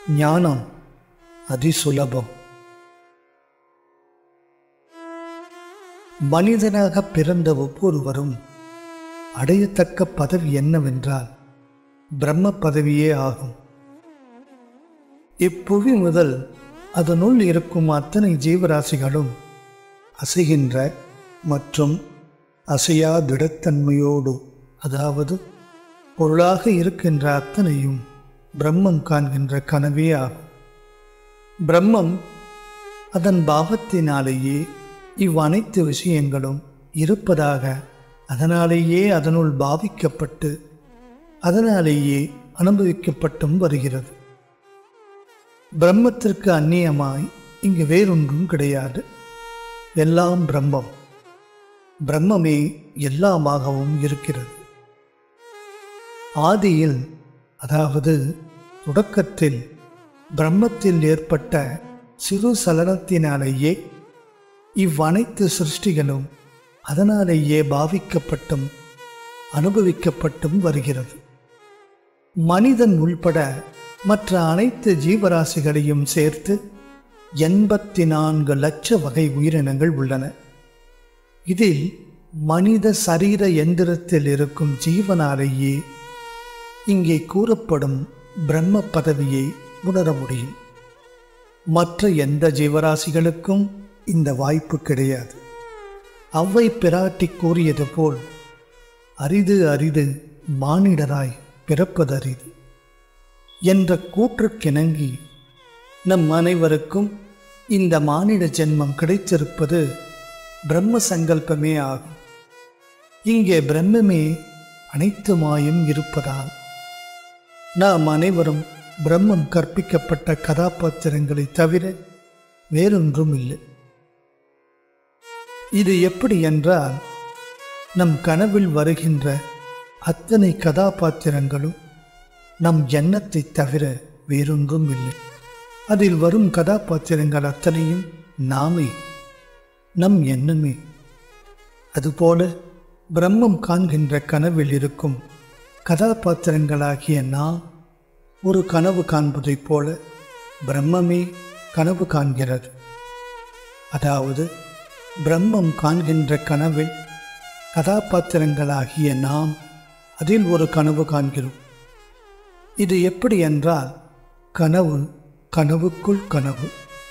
ஞானம் அதிசுலபம் மனிதனாக பிறந்த ஒவ்வொருவரும் அடையத்தக்க பதவி என்னவென்றால் பிரம்ம பதவியே ஆகும் இப்புவி முதல் அதனுள் இருக்கும் அத்தனை ஜீவராசிகளும் அசைகின்ற மற்றும் அசையா திடத்தன்மையோடு அதாவது பொருளாக இருக்கின்ற அத்தனையும் பிரம்மம் காண்கின்ற கனவே ஆகும் பிரம்மம் அதன் பாவத்தினாலேயே இவ்வனைத்து விஷயங்களும் இருப்பதாக அதனாலேயே அதனுள் பாவிக்கப்பட்டு அதனாலேயே அனுபவிக்கப்பட்டும் வருகிறது பிரம்மத்திற்கு அந்நியமாய் இங்கு வேறொன்றும் கிடையாது எல்லாம் பிரம்மம் பிரம்மமே எல்லாமாகவும் இருக்கிறது ஆதியில் அதாவது தொடக்கத்தில் பிரம்மத்தில் ஏற்பட்ட சிறு சலனத்தினாலேயே இவ்வனைத்து சிருஷ்டிகளும் அதனாலேயே பாவிக்கப்பட்டும் அனுபவிக்கப்பட்டும் வருகிறது மனிதன் உள்பட மற்ற அனைத்து ஜீவராசிகளையும் சேர்த்து எண்பத்தி நான்கு லட்ச வகை உயிரினங்கள் உள்ளன இதில் மனித சரீர எந்திரத்தில் இருக்கும் ஜீவனாலேயே இங்கே கூறப்படும் பிரம்ம பதவியை உணர முடியும் மற்ற எந்த ஜீவராசிகளுக்கும் இந்த வாய்ப்பு கிடையாது அவ்வை பிராட்டி கூறியது போல் அரிது அரிது மானிடராய் பிறப்பது அரிது என்ற கூற்றுக்கிணங்கி நம் அனைவருக்கும் இந்த மானிட ஜென்மம் கிடைத்திருப்பது பிரம்ம சங்கல்பமே ஆகும் இங்கே பிரம்மமே அனைத்துமாயும் இருப்பதால் நாம் அனைவரும் பிரம்மம் கற்பிக்கப்பட்ட கதாபாத்திரங்களை தவிர வேறொன்றும் இல்லை இது எப்படி என்றால் நம் கனவில் வருகின்ற அத்தனை கதாபாத்திரங்களும் நம் எண்ணத்தை தவிர வேறொன்றும் இல்லை அதில் வரும் கதாபாத்திரங்கள் அத்தனையும் நாமே நம் எண்ணமே அதுபோல பிரம்மம் காண்கின்ற கனவில் இருக்கும் கதாபாத்திரங்களாகிய நாம் ஒரு கனவு காண்பதைப் போல பிரம்மமே கனவு காண்கிறது அதாவது பிரம்மம் காண்கின்ற கனவில் கதாபாத்திரங்களாகிய நாம் அதில் ஒரு கனவு காண்கிறோம் இது எப்படி என்றால் கனவு கனவுக்குள் கனவு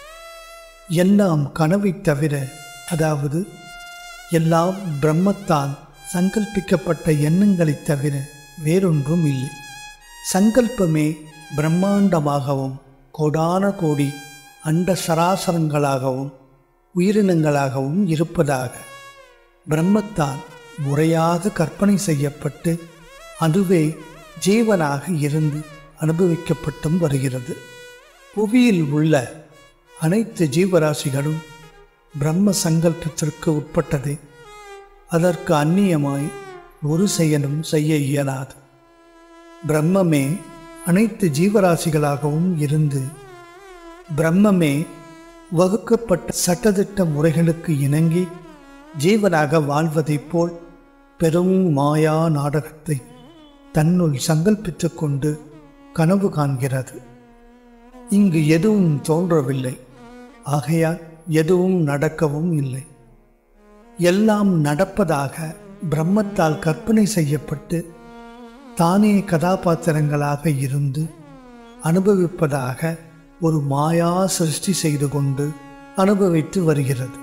எல்லாம் கனவைத் தவிர அதாவது எல்லாம் பிரம்மத்தால் சங்கல்பிக்கப்பட்ட எண்ணங்களைத் தவிர வேறொன்றும் இல்லை சங்கல்பமே பிரம்மாண்டமாகவும் கோடான கோடி அண்ட சராசரங்களாகவும் உயிரினங்களாகவும் இருப்பதாக பிரம்மத்தால் முறையாக கற்பனை செய்யப்பட்டு அதுவே ஜீவனாக இருந்து அனுபவிக்கப்பட்டும் வருகிறது புவியில் உள்ள அனைத்து ஜீவராசிகளும் பிரம்ம சங்கல்பத்திற்கு உட்பட்டதே அதற்கு அந்நியமாய் ஒரு செயலும் செய்ய இயலாது பிரம்மமே அனைத்து ஜீவராசிகளாகவும் இருந்து பிரம்மமே வகுக்கப்பட்ட சட்டதிட்ட முறைகளுக்கு இணங்கி ஜீவனாக வாழ்வதைப் போல் பெரும் மாயா நாடகத்தை தன்னுள் சங்கல்பித்துக் கொண்டு கனவு காண்கிறது இங்கு எதுவும் தோன்றவில்லை ஆகையால் எதுவும் நடக்கவும் இல்லை எல்லாம் நடப்பதாக பிரம்மத்தால் கற்பனை செய்யப்பட்டு தானே கதாபாத்திரங்களாக இருந்து அனுபவிப்பதாக ஒரு மாயா சிருஷ்டி செய்து கொண்டு அனுபவித்து வருகிறது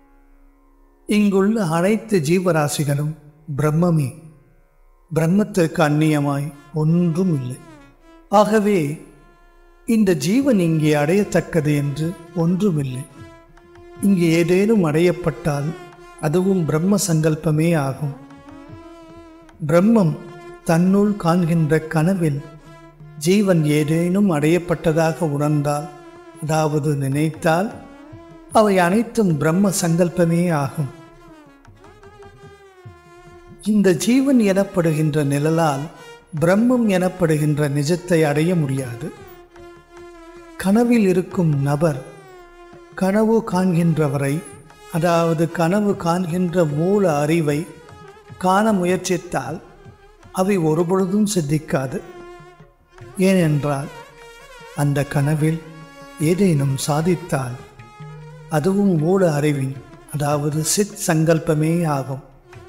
இங்குள்ள அனைத்து ஜீவராசிகளும் பிரம்மமே பிரம்மத்திற்கு அந்நியமாய் ஒன்றும் இல்லை ஆகவே இந்த ஜீவன் இங்கே அடையத்தக்கது என்று ஒன்றுமில்லை இங்கே ஏதேனும் அடையப்பட்டால் அதுவும் பிரம்ம சங்கல்பமே ஆகும் பிரம்மம் தன்னுள் காண்கின்ற கனவில் ஜீவன் ஏதேனும் அடையப்பட்டதாக உணர்ந்தால் அதாவது நினைத்தால் அவை அனைத்தும் பிரம்ம சங்கல்பமே ஆகும் இந்த ஜீவன் எனப்படுகின்ற நிழலால் பிரம்மம் எனப்படுகின்ற நிஜத்தை அடைய முடியாது கனவில் இருக்கும் நபர் கனவு காண்கின்றவரை அதாவது கனவு காண்கின்ற மூல அறிவை காண முயற்சித்தால் அவை ஒருபொழுதும் சித்திக்காது ஏனென்றால் அந்த கனவில் ஏதேனும் சாதித்தால் அதுவும் மூல அறிவின் அதாவது சித் சங்கல்பமே ஆகும்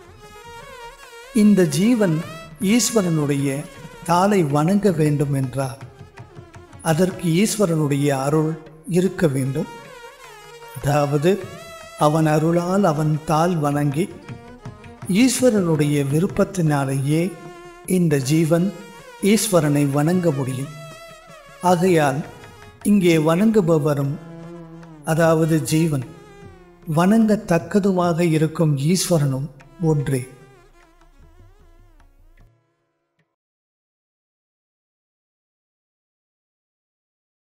இந்த ஜீவன் ஈஸ்வரனுடைய தாளை வணங்க வேண்டும் என்றால் அதற்கு ஈஸ்வரனுடைய அருள் இருக்க வேண்டும் அதாவது அவன் அருளால் அவன் தாள் வணங்கி ஈஸ்வரனுடைய விருப்பத்தினாலேயே இந்த ஜீவன் ஈஸ்வரனை வணங்க முடியும் ஆகையால் இங்கே வணங்குபவரும் அதாவது ஜீவன் வணங்கத்தக்கதுமாக இருக்கும் ஈஸ்வரனும் ஒன்றே